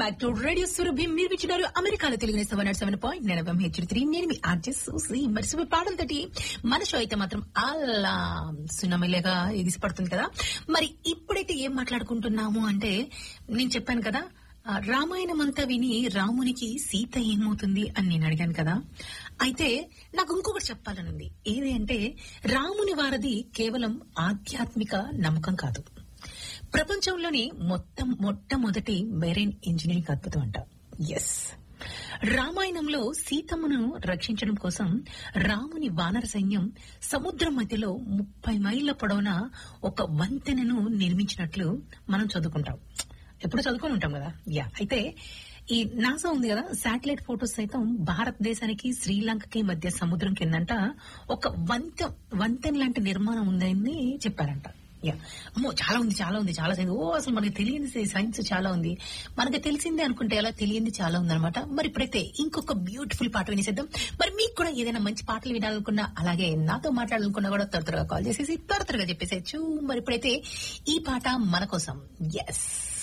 back to radio Surabhi మీరు విచ్చినారు అమెరికాలో Telugu seven naught seven point నేను హెచ్ త్రీ నేను మీ ఆర్జెస్ సూసి మరి సూపర్ పాటలు తోటి మన షో అయితే మాత్రం అలా సునామీలేగా ఎగిసిపడుతుంది కదా మరి ఇప్పుడైతే ఏం మాట్లాడుకుంటున్నాము అంటే నేను చెప్పాను కదా ఆ, రామాయణం అంతా విని రామునికి సీత ఏమవుతుంది అని నేను అడిగాను కదా అయితే నాకు ఇంకొకటి చెప్పాలనుంది ఏది అంటే రాముని వారది కేవలం ఆధ్యాత్మిక నమ్మకం కాదు ప్రపంచంలోని మొత్తం మొట్టమొదటి మెరైన్ ఇంజనీరింగ్ అద్భుతం అంట ఎస్ రామాయణంలో సీతమ్మను రక్షించడం కోసం రాముని వానర సైన్యం సముద్రం మధ్యలో ముప్పై మైళ్ళ పొడవున ఒక వంతెనను నిర్మించినట్లు మనం చదువుకుంటాం ఎప్పుడు చదువుకొని ఉంటాం కదా యా అయితే ఈ నాసా ఉంది కదా శాటిలైట్ ఫోటోస్ సైతం భారతదేశానికి శ్రీలంకకి మధ్య సముద్రం కిందంట ఒక వంతె వంతెన లాంటి నిర్మాణం ఉందని చెప్పారంట యా అమ్మో చాలా ఉంది చాలా ఉంది చాలా సైన్స్ ఓ అసలు మనకి తెలియని సైన్స్ చాలా ఉంది మనకి తెలిసిందే అనుకుంటే అలా తెలియంది చాలా ఉందన్నమాట మరి ఇప్పుడైతే ఇంకొక బ్యూటిఫుల్ పాట వినేసేద్దాం మరి మీకు కూడా ఏదైనా మంచి పాటలు వినాలనుకున్నా అలాగే నాతో మాట్లాడాలనుకున్నా కూడా త్వర త్వరగా కాల్ చేసేసి త్వర త్వరగా చెప్పేసేయచ్చు మరి ఇప్పుడైతే ఈ పాట మన కోసం ఎస్